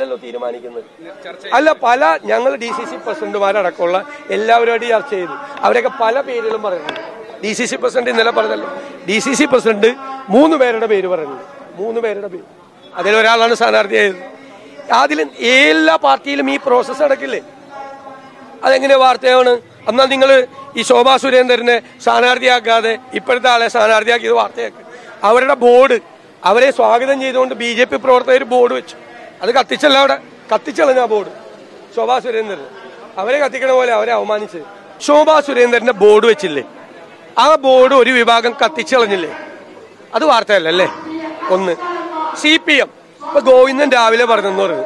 അല്ലല്ലോ തീരുമാനിക്കുന്നത് അല്ല പല ഞങ്ങൾ ഡി സി സി പ്രസിഡന്റുമാരടക്കമുള്ള എല്ലാവരുമായിട്ട് ചർച്ച ചെയ്തു അവരൊക്കെ പല പേരുകളും പറയുന്നുണ്ട് ഡി സി സി പ്രസിഡന്റ് ഇന്നലെ പറഞ്ഞല്ലോ ഡി സി സി പ്രസിഡന്റ് മൂന്ന് പേരുടെ പേര് പറഞ്ഞു മൂന്ന് പേരുടെ പേര് അതിലൊരാളാണ് സ്ഥാനാർത്ഥിയായത് അതിൽ എല്ലാ പാർട്ടിയിലും ഈ പ്രോസസ്സ് നടക്കില്ലേ അതെങ്ങനെയാ വാർത്തയാണ് എന്നാൽ നിങ്ങൾ ഈ ശോഭാ സുരേന്ദ്രനെ സ്ഥാനാർത്ഥിയാക്കാതെ ഇപ്പോഴത്തെ ആളെ സ്ഥാനാർത്ഥിയാക്കിയത് വാർത്തയാക്കി അവരുടെ ബോർഡ് അവരെ സ്വാഗതം ചെയ്തുകൊണ്ട് ബി ജെ പി പ്രവർത്തകർ ബോർഡ് വെച്ചു അത് കത്തിച്ചല്ല അവിടെ കത്തിച്ചളഞ്ഞ ആ ബോർഡ് ശോഭാ സുരേന്ദ്രൻ അവരെ കത്തിക്കണ പോലെ അവരെ അവമാനിച്ച് ശോഭാ സുരേന്ദ്രന്റെ ബോർഡ് വെച്ചില്ലേ ആ ബോർഡ് ഒരു വിഭാഗം കത്തിച്ചളഞ്ഞില്ലേ അത് വാർത്തയല്ലേ ഒന്ന് സി പി എം ഇപ്പൊ ഗോവിന്ദൻ രാവിലെ പറഞ്ഞെന്ന് പറഞ്ഞു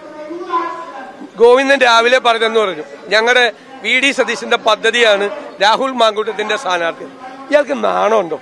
ഗോവിന്ദൻ രാവിലെ പറഞ്ഞെന്ന് പറഞ്ഞു ഞങ്ങളുടെ വി ഡി സതീശന്റെ പദ്ധതിയാണ് രാഹുൽ മാങ്കൂട്ടത്തിന്റെ സ്ഥാനാർത്ഥി ഇയാൾക്ക് നാണമുണ്ടോ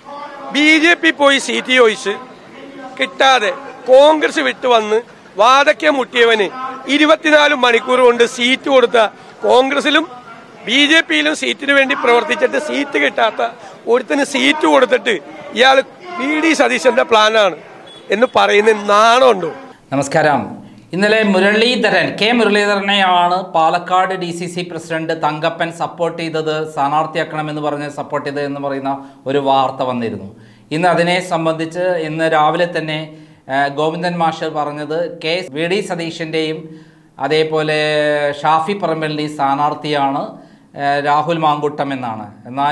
ബി ജെ പി പോയി സീറ്റ് ചോദിച്ച് കിട്ടാതെ കോൺഗ്രസ് വിട്ടു വന്ന് വാദക്ക മുട്ടിയവന് ഇരുപത്തിനാല് മണിക്കൂർ കൊണ്ട് സീറ്റ് കൊടുത്ത കോൺഗ്രസിലും ബി ജെ പിയിലും സീറ്റിന് വേണ്ടി പ്രവർത്തിച്ചിട്ട് സീറ്റ് കിട്ടാത്ത ഒരുത്തിന് സീറ്റ് കൊടുത്തിട്ട് ഇയാൾ വി ഡി സതീശന്റെ പ്ലാനാണ് എന്ന് പറയുന്ന നാണമുണ്ടോ നമസ്കാരം ഇന്നലെ മുരളീധരൻ കെ മുരളീധരനെയാണ് Palakkad D C C president Thankappan support ചെയ്തത് സ്ഥാനാർത്ഥിയാക്കണമെന്ന് പറഞ്ഞ് സപ്പോർട്ട് ചെയ്തത് എന്ന് പറയുന്ന ഒരു വാർത്ത വന്നിരുന്നു ഇന്ന് അതിനെ സംബന്ധിച്ച് ഇന്ന് രാവിലെ തന്നെ ആ, ഗോവിന്ദൻ മാഷർ പറഞ്ഞത് കെ വി ഡി സതീശൻ്റെയും അതേപോലെ ഷാഫി പറമ്പലിൻ്റെയും സ്ഥാനാർത്ഥിയാണ് ആ, രാഹുൽ മാങ്കൂട്ടം എന്നാണ് എന്നാൽ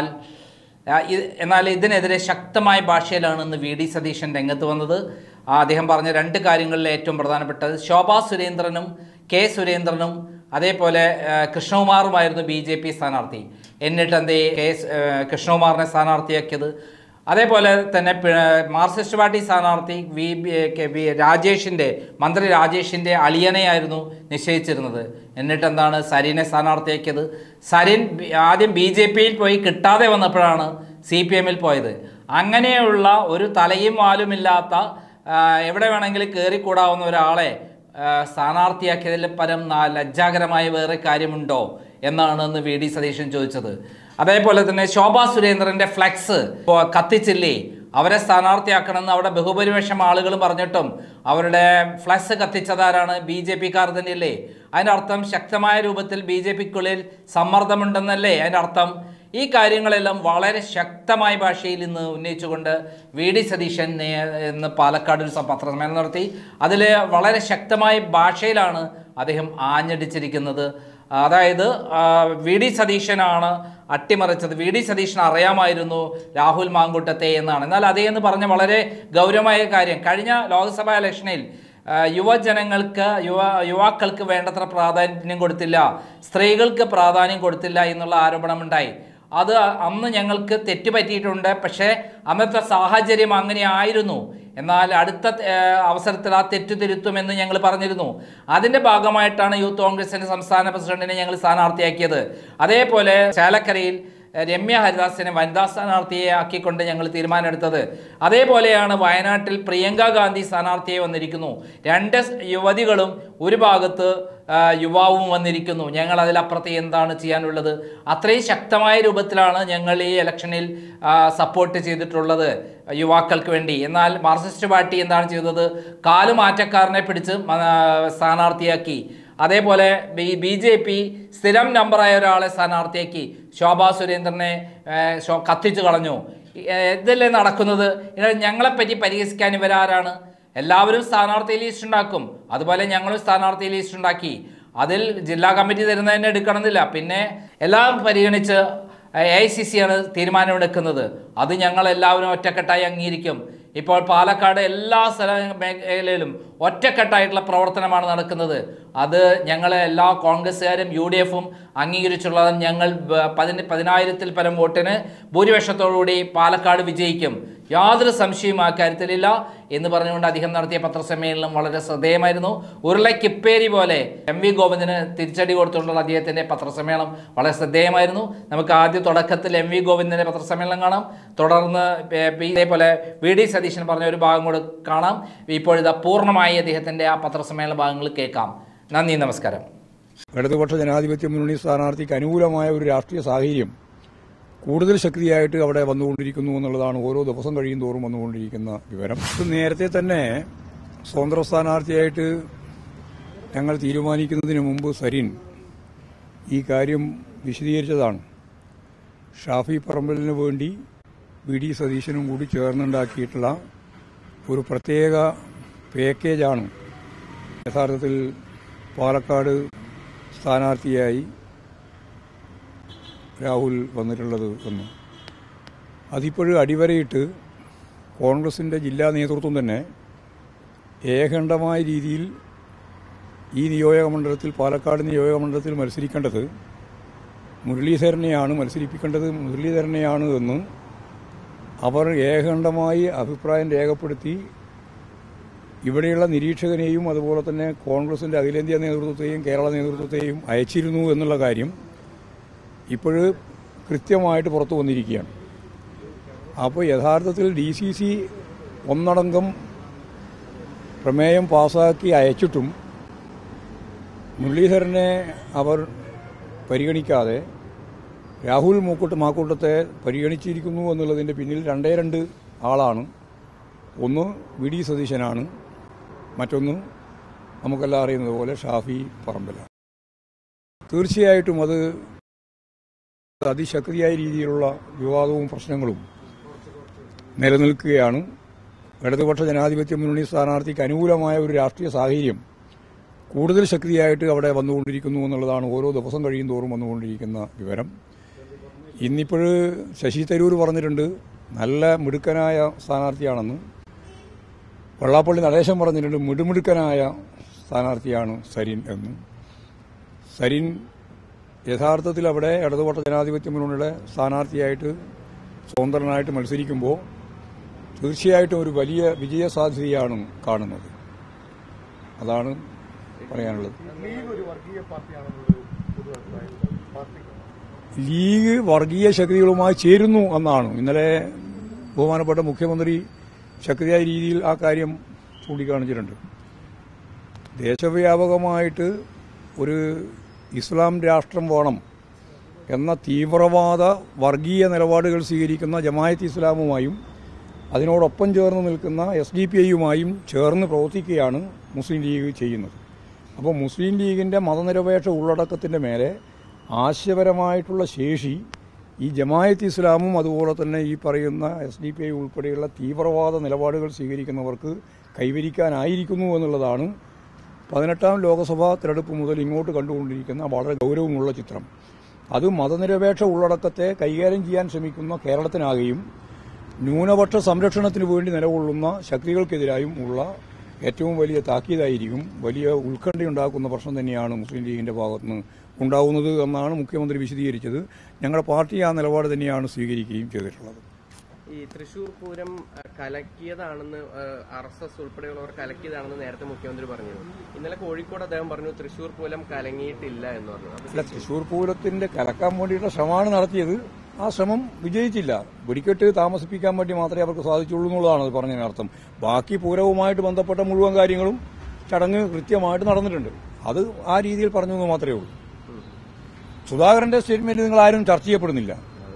ആ, ഇത് എന്നാൽ ഇതിനെതിരെ ശക്തമായ ഭാഷയിലാണ് ഇന്ന് വി ഡി സതീശൻ രംഗത്ത് വന്നത് ആ, അദ്ദേഹം പറഞ്ഞ രണ്ട് കാര്യങ്ങളിൽ ഏറ്റവും പ്രധാനപ്പെട്ടത് ശോഭാ സുരേന്ദ്രനും കെ സുരേന്ദ്രനും അതേപോലെ ആ, കൃഷ്ണകുമാറുമായിരുന്നു ബി ജെ പി സ്ഥാനാർത്ഥി എന്നിട്ട് എന്തേ കെ സ്- ആ, കൃഷ്ണകുമാറിനെ സ്ഥാനാർത്ഥിയാക്കിയത് അതേപോലെ തന്നെ പി- മാർക്സിസ്റ്റ് പാർട്ടി സ്ഥാനാർത്ഥി വി ബി കെ വി രാജേഷിൻ്റെ മന്ത്രി രാജേഷിൻ്റെ അളിയനെയായിരുന്നു നിശ്ചയിച്ചിരുന്നത് എന്നിട്ട് എന്താണ് സരീനെ സ്ഥാനാർത്ഥിയാക്കിയത് സരിൻ ബി- ആദ്യം ബി ജെ പിയിൽ പോയി കിട്ടാതെ വന്നപ്പോഴാണ് സി പി എമ്മിൽ പോയത് അങ്ങനെയുള്ള ഒരു തലയും വാലുമില്ലാത്ത ആ, എവിടെ വേണമെങ്കിലും കയറിക്കൂടാവുന്ന ഒരാളെ ആ, സ്ഥാനാർത്ഥിയാക്കിയതിൽ പരം നാ- ലജ്ജാകരമായ വേറെ കാര്യമുണ്ടോ എന്നാണ് ഇന്ന് വി ഡി സതീശൻ ചോദിച്ചത് അതേപോലെ തന്നെ ശോഭാ സുരേന്ദ്രന്റെ ഫ്ലെക്സ് ഇപ്പോ കത്തിച്ചില്ലേ അവരെ സ്ഥാനാർത്ഥിയാക്കണമെന്ന് അവിടെ ബഹുഭൂരിപക്ഷം ആളുകൾ പറഞ്ഞിട്ടും അവരുടെ ഫ്ലക്സ് കത്തിച്ചതാരാണ് ബി ജെ പിക്കാർ തന്നെയല്ലേ അതിൻ്റെ അർത്ഥം ശക്തമായ രൂപത്തിൽ ബി ജെ പിക്കുള്ളിൽ സമ്മർദ്ദമുണ്ടെന്നല്ലേ അതിൻ്റെ അർത്ഥം ഈ കാര്യങ്ങളെല്ലാം വളരെ ശക്തമായ ഭാഷയിൽ ഇന്ന് ഉന്നയിച്ചുകൊണ്ട് വി ഡി സതീശൻ നേ- ഇന്ന് പാലക്കാട് ഒരു സ- പത്രസമ്മേളനം നടത്തി അതിൽ വളരെ ശക്തമായ ഭാഷയിലാണ് അദ്ദേഹം ആഞ്ഞടിച്ചിരിക്കുന്നത് അതായത് ആ, വി ഡി സതീശനാണ് അട്ടിമറിച്ചത് വി ഡി സതീശൻ അറിയാമായിരുന്നു രാഹുൽ മാങ്കൂട്ടത്തെ എന്നാണ് എന്നാൽ അതേ എന്ന് പറഞ്ഞ വളരെ ഗൗരവമായ കാര്യം കഴിഞ്ഞ ലോക്സഭാ ഇലക്ഷനിൽ ആ, യുവജനങ്ങൾക്ക് യുവ യുവാക്കൾക്ക് വേണ്ടത്ര പ്രാധാന്യം കൊടുത്തില്ല സ്ത്രീകൾക്ക് പ്രാധാന്യം കൊടുത്തില്ല എന്നുള്ള ആരോപണമുണ്ടായി അത് അന്ന് ഞങ്ങൾക്ക് തെറ്റ് പറ്റിയിട്ടുണ്ട് പക്ഷേ അന്നത്തെ സാഹചര്യം അങ്ങനെ ആയിരുന്നു എന്നാൽ അടുത്ത ആ, അവസരത്തിൽ ആ തെറ്റ് തിരുത്തുമെന്ന് ഞങ്ങൾ പറഞ്ഞിരുന്നു അതിൻ്റെ ഭാഗമായിട്ടാണ് യൂത്ത് കോൺഗ്രസിൻ്റെ സംസ്ഥാന പ്രസിഡന്റിനെ ഞങ്ങൾ സ്ഥാനാർത്ഥിയാക്കിയത് അതേപോലെ ചേലക്കരയിൽ രമ്യ ഹരിദാസിനെ വനിതാ സ്ഥാനാർത്ഥിയെ ആക്കിക്കൊണ്ട് ഞങ്ങൾ തീരുമാനമെടുത്തത് അതേപോലെയാണ് വയനാട്ടിൽ പ്രിയങ്ക ഗാന്ധി സ്ഥാനാർത്ഥിയെ വന്നിരിക്കുന്നു രണ്ട് സ് യുവതികളും ഒരു ഭാഗത്ത് ആ, യുവാവും വന്നിരിക്കുന്നു ഞങ്ങൾ അതിലപ്പുറത്ത് എന്താണ് ചെയ്യാനുള്ളത് അത്രയും ശക്തമായ രൂപത്തിലാണ് ഞങ്ങൾ ഈ ഇലക്ഷനിൽ ആ, സപ്പോർട്ട് ചെയ്തിട്ടുള്ളത് യുവാക്കൾക്ക് വേണ്ടി എന്നാൽ മാർക്സിസ്റ്റ് പാർട്ടി എന്താണ് ചെയ്തത് കാലുമാറ്റക്കാരനെ പിടിച്ച് മ- സ്ഥാനാർത്ഥിയാക്കി അതേപോലെ ബി ബി ജെ പി സ്ഥിരം നമ്പറായ ഒരാളെ സ്ഥാനാർത്ഥിയാക്കി ശോഭാ സുരേന്ദ്രനെ ഏഹ്, ശോ- കത്തിച്ചു കളഞ്ഞു ഏഹ്, ഇതല്ലേ നടക്കുന്നത് ഇത് ഞങ്ങളെപ്പറ്റി പരിഹസിക്കാൻ ഇവരാരാണ് എല്ലാവരും സ്ഥാനാർത്ഥി ലിസ്റ്റ് ഉണ്ടാക്കും അതുപോലെ ഞങ്ങളും സ്ഥാനാർത്ഥി ലിസ്റ്റ് ഉണ്ടാക്കി അതിൽ ജില്ലാ കമ്മിറ്റി തരുന്നതിന് എടുക്കണമെന്നില്ല പിന്നെ എല്ലാം പരിഗണിച്ച് എ ഐ സി സി ആണ് തീരുമാനമെടുക്കുന്നത് അത് ഞങ്ങൾ എല്ലാവരും ഒറ്റക്കെട്ടായി അംഗീകരിക്കും ഇപ്പോൾ പാലക്കാട് എല്ലാ സ്ഥല മേഖലയിലും ഒറ്റക്കെട്ടായിട്ടുള്ള പ്രവർത്തനമാണ് നടക്കുന്നത് അത് ഞങ്ങളെ എല്ലാ കോൺഗ്രസ്സുകാരും യു ഡി എഫും അംഗീകരിച്ചുള്ളത് ഞങ്ങൾ ബ- പതിന പതിനായിരത്തിൽ പരം വോട്ടിന് ഭൂരിപക്ഷത്തോടുകൂടി പാലക്കാട് വിജയിക്കും യാതൊരു സംശയവും ആ കാര്യത്തിലില്ല എന്ന് പറഞ്ഞുകൊണ്ട് അദ്ദേഹം നടത്തിയ പത്രസമ്മേളനം വളരെ ശ്രദ്ധേയമായിരുന്നു ഉരുളക്കിപ്പേരി പോലെ എം വി ഗോവിന്ദന് തിരിച്ചടി കൊടുത്തുകൊണ്ടുള്ള അദ്ദേഹത്തിൻ്റെ പത്രസമ്മേളനം വളരെ ശ്രദ്ധേയമായിരുന്നു നമുക്ക് ആദ്യ തുടക്കത്തിൽ എം വി ഗോവിന്ദൻ്റെ പത്രസമ്മേളനം കാണാം തുടർന്ന് പേ- പി- ഇതേപോലെ വി ഡി സതീശൻ പറഞ്ഞ ഒരു ഭാഗം കൂടെ കാണാം ഇപ്പോഴിതാ പൂർണ്ണമായി അദ്ദേഹത്തിൻ്റെ ആ പത്രസമ്മേളന ഭാഗങ്ങൾ കേൾക്കാം നന്ദി നമസ്കാരം ഇടതുപക്ഷ ജനാധിപത്യ മുന്നണി സ്ഥാനാർത്ഥിക്ക് അനുകൂലമായ ഒരു രാഷ്ട്രീയ സാഹചര്യം കൂടുതൽ ശക്തിയായിട്ട് അവിടെ വന്നുകൊണ്ടിരിക്കുന്നു എന്നുള്ളതാണ് ഓരോ ദിവസം കഴിയും തോറും വന്നുകൊണ്ടിരിക്കുന്ന വിവരം ഇത് നേരത്തെ തന്നെ സ്വതന്ത്ര സ്ഥാനാർത്ഥിയായിട്ട് ഞങ്ങൾ തീരുമാനിക്കുന്നതിന് മുമ്പ് സരിൻ ഈ കാര്യം വിശദീകരിച്ചതാണ് ഷാഫി പറമ്പലിന് വേണ്ടി വി ഡി സതീശനും കൂടി ചേർന്നുണ്ടാക്കിയിട്ടുള്ള ഒരു പ്രത്യേക പാക്കേജാണ് യഥാർത്ഥത്തിൽ പാലക്കാട് സ്ഥാനാർത്ഥിയായി രാഹുൽ വന്നിട്ടുള്ളത് എന്ന് അതിപ്പോഴും അടിവരയിട്ട് കോൺഗ്രസിൻ്റെ ജില്ലാ നേതൃത്വം തന്നെ ഏകണ്ഠമായ രീതിയിൽ ഈ നിയോജകമണ്ഡലത്തിൽ പാലക്കാട് നിയോജകമണ്ഡലത്തിൽ മത്സരിക്കേണ്ടത് മുരളീധരനെയാണ് മത്സരിപ്പിക്കേണ്ടത് മുരളീധരനെയാണ് എന്ന് അവർ ഏകണ്ഠമായി അഭിപ്രായം രേഖപ്പെടുത്തി ഇവിടെയുള്ള നിരീക്ഷകനെയും അതുപോലെ തന്നെ കോൺഗ്രസിൻ്റെ അഖിലേന്ത്യാ നേതൃത്വത്തെയും കേരള നേതൃത്വത്തെയും അയച്ചിരുന്നു എന്നുള്ള കാര്യം ഇപ്പോഴ് കൃത്യമായിട്ട് പുറത്തു വന്നിരിക്കുകയാണ് അപ്പോൾ യഥാർത്ഥത്തിൽ ഡി സി സി ഒന്നടങ്കം പ്രമേയം പാസാക്കി അയച്ചിട്ടും മുരളീധരനെ അവർ പരിഗണിക്കാതെ രാഹുൽ മൂക്കൂട്ട് മാക്കൂട്ടത്തെ പരിഗണിച്ചിരിക്കുന്നു എന്നുള്ളതിൻ്റെ പിന്നിൽ രണ്ടേ രണ്ട് ആളാണ് ഒന്ന് വി ഡി സതീശനാണ് മറ്റൊന്ന് നമുക്കെല്ലാം അറിയുന്നത് പോലെ ഷാഫി പറമ്പല തീർച്ചയായിട്ടും അത് അതിശക്തിയായ രീതിയിലുള്ള വിവാദവും പ്രശ്നങ്ങളും നിലനിൽക്കുകയാണ് ഇടതുപക്ഷ ജനാധിപത്യ മുന്നണി സ്ഥാനാർത്ഥിക്ക് അനുകൂലമായ ഒരു രാഷ്ട്രീയ സാഹചര്യം കൂടുതൽ ശക്തിയായിട്ട് അവിടെ വന്നുകൊണ്ടിരിക്കുന്നു എന്നുള്ളതാണ് ഓരോ ദിവസം കഴിയും തോറും വന്നുകൊണ്ടിരിക്കുന്ന വിവരം ഇന്നിപ്പോഴ് ശശി തരൂർ പറഞ്ഞിട്ടുണ്ട് നല്ല മിടുക്കനായ സ്ഥാനാർത്ഥിയാണെന്ന് വെള്ളാപ്പള്ളി നടേശൻ പറഞ്ഞിട്ടുണ്ട് മിടുമിടുക്കനായ സ്ഥാനാർത്ഥിയാണ് സരിൻ എന്ന് സരിൻ യഥാർത്ഥത്തിൽ അവിടെ ഇടതുപക്ഷ ജനാധിപത്യ മുന്നണിയുടെ സ്ഥാനാർത്ഥിയായിട്ട് സ്വതന്ത്രനായിട്ട് മത്സരിക്കുമ്പോൾ തീർച്ചയായിട്ടും ഒരു വലിയ വിജയ സാധ്യതയാണ് കാണുന്നത് അതാണ് പറയാനുള്ളത് ലീഗ് വർഗീയ ശക്തികളുമായി ചേരുന്നു എന്നാണ് ഇന്നലെ ബഹുമാനപ്പെട്ട മുഖ്യമന്ത്രി ശക്തിയായ രീതിയിൽ ആ കാര്യം ചൂണ്ടിക്കാണിച്ചിട്ടുണ്ട് ദേശവ്യാപകമായിട്ട് ഒരു ഇസ്ലാം രാഷ്ട്രം വേണം എന്ന തീവ്രവാദ വർഗീയ നിലപാടുകൾ സ്വീകരിക്കുന്ന ജമായത്ത് ഇസ്ലാമുമായും അതിനോടൊപ്പം ചേർന്ന് നിൽക്കുന്ന എസ് ഡി പി ഐയുമായും ചേർന്ന് പ്രവർത്തിക്കുകയാണ് മുസ്ലിം ലീഗ് ചെയ്യുന്നത് അപ്പോൾ മുസ്ലിം ലീഗിൻ്റെ മതനിരപേക്ഷ ഉള്ളടക്കത്തിൻ്റെ മേലെ ആശയപരമായിട്ടുള്ള ശേഷി ഈ ജമായത്ത് ഇസ്ലാമും അതുപോലെ തന്നെ ഈ പറയുന്ന എസ് ഡി പി ഐ ഉൾപ്പെടെയുള്ള തീവ്രവാദ നിലപാടുകൾ സ്വീകരിക്കുന്നവർക്ക് കൈവരിക്കാനായിരിക്കുന്നു എന്നുള്ളതാണ് പതിനെട്ടാം ലോക്സഭാ തിരഞ്ഞെടുപ്പ് മുതൽ ഇങ്ങോട്ട് കണ്ടുകൊണ്ടിരിക്കുന്ന വളരെ ഗൗരവമുള്ള ചിത്രം അത് മതനിരപേക്ഷ ഉള്ളടക്കത്തെ കൈകാര്യം ചെയ്യാൻ ശ്രമിക്കുന്ന കേരളത്തിനാകെയും ന്യൂനപക്ഷ സംരക്ഷണത്തിന് വേണ്ടി നിലകൊള്ളുന്ന ശക്തികൾക്കെതിരായും ഉള്ള ഏറ്റവും വലിയ താക്കീതായിരിക്കും വലിയ ഉത്കണ്ഠയുണ്ടാക്കുന്ന പ്രശ്നം തന്നെയാണ് മുസ്ലിം ലീഗിന്റെ ഭാഗത്തുനിന്ന് ഉണ്ടാവുന്നത് എന്നാണ് മുഖ്യമന്ത്രി വിശദീകരിച്ചത് ഞങ്ങളുടെ പാർട്ടി ആ നിലപാട് തന്നെയാണ് സ്വീകരിക്കുകയും ചെയ്തിട്ടുള്ളത് ഈ തൃശൂർ പൂരം അഹ്, കലക്കിയതാണെന്ന് ആർ എസ് എസ് ഉൾപ്പെടെയുള്ളവർ കലക്കിയതാണെന്ന് നേരത്തെ മുഖ്യമന്ത്രി പറഞ്ഞിരുന്നു ഇന്നലെ കോഴിക്കോട് അദ്ദേഹം പറഞ്ഞു തൃശൂർ പൂരം കലങ്ങിയിട്ടില്ല എന്ന് പറഞ്ഞു അപ്പൊ അല്ല തൃശൂർ പൂരത്തിന്റെ കലക്കാൻ വേണ്ടിയിട്ടുള്ള ശ്രമമാണ് നടത്തിയത് ആ ശ്രമം വിജയിച്ചില്ല വെടിക്കെട്ട് താമസിപ്പിക്കാൻ വേണ്ടി മാത്രമേ അവർക്ക് സാധിച്ചുള്ളൂ എന്നുള്ളതാണ് അത് പറഞ്ഞതിനർത്ഥം ബാക്കി പൂരവുമായിട്ട് ബന്ധപ്പെട്ട മുഴുവൻ കാര്യങ്ങളും ചടങ്ങ് കൃത്യമായിട്ട് നടന്നിട്ടുണ്ട് അത് ആ രീതിയിൽ പറഞ്ഞു എന്ന് മാത്രമേ ഉള്ളൂ സുധാകരന്റെ സ്റ്റേറ്റ്മെന്റ് നിങ്ങൾ ആരും ചർച്ച ചെയ്യപ്പെടുന്നില്ല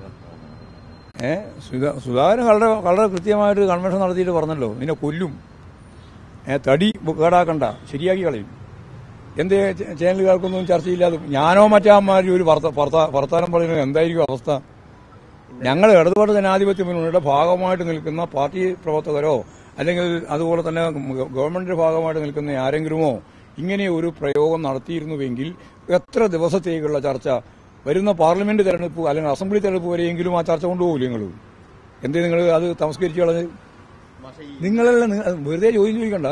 ഏ സുധാ- സുധാകരൻ വളരെ വളരെ കൃത്യമായിട്ട് കൺവെൻഷൻ നടത്തിയിട്ട് പറഞ്ഞല്ലോ നിന്നെ കൊല്ലും ഏ തടി കേടാക്കണ്ട ശരിയാക്കി കളയും എന്തേ ച- ചാനലുകാർക്കൊന്നും ചർച്ചയില്ലാതെ ഞാനോ മറ്റാമാരും ഒരു വർത്ത- വർത്ത- വർത്താനം പറയുന്നത് എന്തായിരിക്കും അവസ്ഥ ഞങ്ങൾ ഇടതുപാട് ജനാധിപത്യ മുന്നണിയുടെ ഭാഗമായിട്ട് നിൽക്കുന്ന പാർട്ടി പ്രവർത്തകരോ അല്ലെങ്കിൽ അതുപോലെ തന്നെ ഗ- ഗവൺമെന്റിന്റെ ഭാഗമായിട്ട് നിൽക്കുന്ന ആരെങ്കിലുമോ ഇങ്ങനെ ഒരു പ്രയോഗം നടത്തിയിരുന്നുവെങ്കിൽ എത്ര ദിവസത്തേക്കുള്ള ചർച്ച വരുന്ന പാർലമെന്റ് തെരഞ്ഞെടുപ്പ് അല്ലെങ്കിൽ അസംബ്ലി തെരഞ്ഞെടുപ്പ് വരെയെങ്കിലും ആ ചർച്ച കൊണ്ടുപോകില്ല നിങ്ങൾ എന്തേ നിങ്ങൾ അത് തമസ്കരിച്ച് കളഞ്ഞ് നിങ്ങളല്ല നിങ്ങൾ വെറുതെ ചോദ്യം ചോദിക്കണ്ട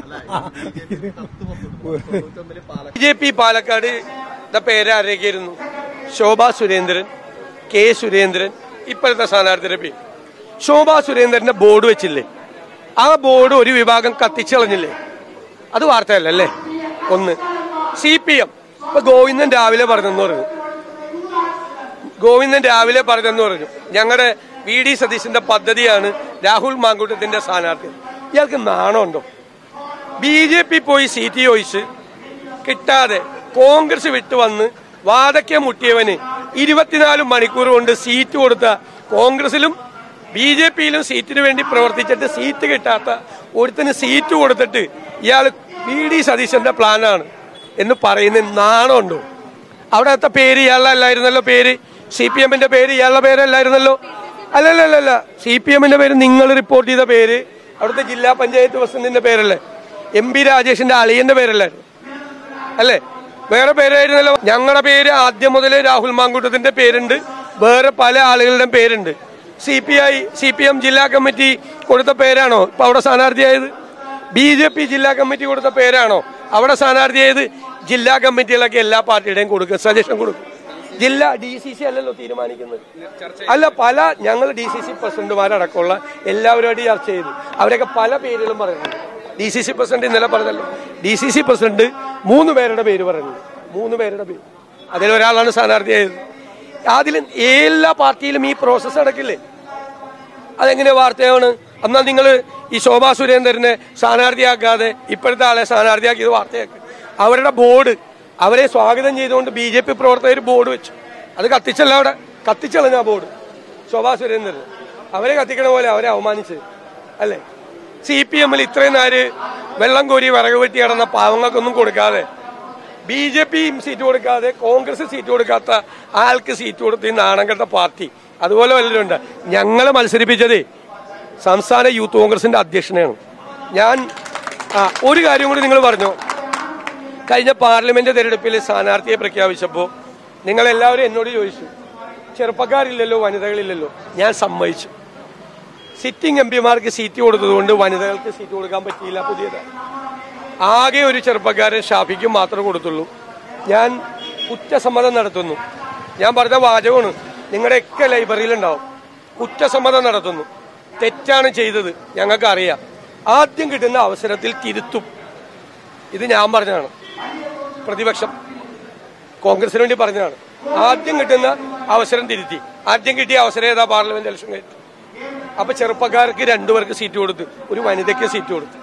ബി ജെ പി പാലക്കാട് പേര് ആരൊക്കെയായിരുന്നു ശോഭ സുരേന്ദ്രൻ കെ സുരേന്ദ്രൻ ഇപ്പോഴത്തെ സ്ഥാനാർത്ഥിയുടെ പേര് ശോഭ സുരേന്ദ്രന്റെ ബോർഡ് വെച്ചില്ലേ ആ ബോർഡ് ഒരു വിഭാഗം കത്തിച്ചു കളഞ്ഞില്ലേ അത് വാർത്തയല്ലേ ഒന്ന് സി പി എം ഇപ്പൊ ഗോവിന്ദൻ രാവിലെ പറഞ്ഞെന്ന് പറഞ്ഞു ഗോവിന്ദൻ രാവിലെ പറഞ്ഞെന്ന് പറഞ്ഞു ഞങ്ങളുടെ വി ഡി സതീശന്റെ പദ്ധതിയാണ് രാഹുൽ മാങ്കൂട്ടത്തിന്റെ സ്ഥാനാർത്ഥി ഇയാൾക്ക് നാണമുണ്ടോ ബി ജെ പി പോയി സീറ്റ് ചോദിച്ച് കിട്ടാതെ കോൺഗ്രസ് വിട്ടു വന്ന് വാദക്ക മുട്ടിയവന് ഇരുപത്തിനാല് മണിക്കൂർ കൊണ്ട് സീറ്റ് കൊടുത്ത കോൺഗ്രസിലും ബി ജെ പിയിലും സീറ്റിന് വേണ്ടി പ്രവർത്തിച്ചിട്ട് സീറ്റ് കിട്ടാത്ത ഒരുത്തിന് സീറ്റ് കൊടുത്തിട്ട് ഇയാൾ വി ഡി സതീശന്റെ പ്ലാനാണ് എന്ന് പറയുന്ന നാണമുണ്ടോ അവിടത്തെ പേര് ഇയാളല്ലായിരുന്നല്ലോ പേര് സി പി എമ്മിന്റെ പേര് ഇയാളുടെ പേരല്ലായിരുന്നല്ലോ അല്ലല്ലല്ല സി പി എമ്മിന്റെ പേര് നിങ്ങൾ റിപ്പോർട്ട് ചെയ്ത പേര് അവിടുത്തെ ജില്ലാ പഞ്ചായത്ത് പ്രസിഡന്റിന്റെ പേരല്ലേ എം പി രാജേഷിന്റെ അളിയന്റെ പേരല്ലായിരുന്നു അല്ലേ വേറെ പേരായിരുന്നല്ലോ ഞങ്ങളുടെ പേര് ആദ്യം മുതലേ രാഹുൽ മാങ്കൂട്ടത്തിന്റെ പേരുണ്ട് വേറെ പല ആളുകളുടെയും പേരുണ്ട് C P I C P M ജില്ലാ കമ്മിറ്റി കൊടുത്ത പേരാണോ ഇപ്പൊ അവിടെ സ്ഥാനാർത്ഥിയായത് ബി ജെ പി ജില്ലാ കമ്മിറ്റി കൊടുത്ത പേരാണോ അവിടെ സ്ഥാനാർത്ഥിയായത് ജില്ലാ കമ്മിറ്റികളൊക്കെ എല്ലാ പാർട്ടിയുടെയും കൊടുക്കും സജഷൻ കൊടുക്കും ജില്ലാ ഡി സി സി അല്ലല്ലോ തീരുമാനിക്കുന്നത് അല്ല പല ഞങ്ങൾ ഡി സി സി പ്രസിഡന്റുമാരടക്കമുള്ള എല്ലാവരുമായിട്ട് ചർച്ച ചെയ്തു അവരൊക്കെ പല പേരുകളും പറയുന്നുണ്ട് ഡി സി സി പ്രസിഡന്റ് ഇന്നലെ പറഞ്ഞല്ലോ ഡി സി സി പ്രസിഡന്റ് മൂന്ന് പേരുടെ പേര് പറയുന്നുണ്ട് മൂന്ന് പേരുടെ പേര് അതിലൊരാളാണ് സ്ഥാനാർത്ഥിയായത് അതിൽ എല്ലാ പാർട്ടിയിലും ഈ പ്രോസസ്സ് നടക്കില്ലേ അതെങ്ങനെ വാർത്തയാണ് എന്നാൽ നിങ്ങൾ ഈ ശോഭാ സുരേന്ദ്രനെ സ്ഥാനാർത്ഥിയാക്കാതെ ഇപ്പോഴത്തെ ആളെ സ്ഥാനാർത്ഥിയാക്കിയത് വാർത്തയാക്കി അവരുടെ ബോർഡ് അവരെ സ്വാഗതം ചെയ്തുകൊണ്ട് ബി ജെ പി പ്രവർത്തകർ ബോർഡ് വെച്ചു അത് കത്തിച്ചല്ല അവിടെ കത്തിച്ചളഞ്ഞ ആ ബോർഡ് ശോഭാ സുരേന്ദ്രൻ അവരെ കത്തിക്കണ പോലെ അവരെ അവമാനിച്ചത് അല്ലേ സി പി എമ്മിൽ ഇത്രയും നേര് വെള്ളം കോരി വിറക് വെട്ടി കിടന്ന പാവങ്ങൾക്കൊന്നും കൊടുക്കാതെ ബി ജെ പിയും സീറ്റ് കൊടുക്കാതെ കോൺഗ്രസ് സീറ്റ് കൊടുക്കാത്ത ആൾക്ക് സീറ്റ് കൊടുത്ത് ഈ നാണം കെട്ട പാർട്ടി അതുപോലെ വല്ലവരും ഉണ്ട് ഞങ്ങളെ മത്സരിപ്പിച്ചതേ സംസ്ഥാന യൂത്ത് കോൺഗ്രസിന്റെ അധ്യക്ഷനെയാണ് ഞാൻ ആ ഒരു കാര്യം കൂടി നിങ്ങൾ പറഞ്ഞു കഴിഞ്ഞ പാർലമെന്റ് തെരഞ്ഞെടുപ്പിൽ സ്ഥാനാർത്ഥിയെ പ്രഖ്യാപിച്ചപ്പോൾ നിങ്ങൾ എല്ലാവരും എന്നോട് ചോദിച്ചു ചെറുപ്പക്കാരില്ലല്ലോ വനിതകളില്ലല്ലോ ഞാൻ സമ്മതിച്ചു സിറ്റിംഗ് എം പിമാർക്ക് സീറ്റ് കൊടുത്തതുകൊണ്ട് വനിതകൾക്ക് സീറ്റ് കൊടുക്കാൻ പറ്റിയില്ല പുതിയത് ആകെ ഒരു ചെറുപ്പക്കാരൻ ഷാഫിക്കും മാത്രമേ കൊടുത്തുള്ളൂ ഞാൻ കുറ്റസമ്മതം നടത്തുന്നു ഞാൻ പറഞ്ഞ വാചകമാണ് നിങ്ങളുടെയൊക്കെ ലൈബ്രറിയിൽ ഉണ്ടാവും കുറ്റസമ്മതം നടത്തുന്നു തെറ്റാണ് ചെയ്തത് ഞങ്ങൾക്ക് അറിയാം ആദ്യം കിട്ടുന്ന അവസരത്തിൽ തിരുത്തും ഇത് ഞാൻ പറഞ്ഞതാണ് പ്രതിപക്ഷം കോൺഗ്രസിന് വേണ്ടി പറഞ്ഞതാണ് ആദ്യം കിട്ടുന്ന അവസരം തിരുത്തി ആദ്യം കിട്ടിയ അവസരം ഏതാ പാർലമെന്റ് ഇലക്ഷൻ കഴിഞ്ഞു അപ്പൊ ചെറുപ്പക്കാർക്ക് രണ്ടുപേർക്ക് സീറ്റ് കൊടുത്ത് ഒരു വനിതയ്ക്ക് സീറ്റ് കൊടുത്തു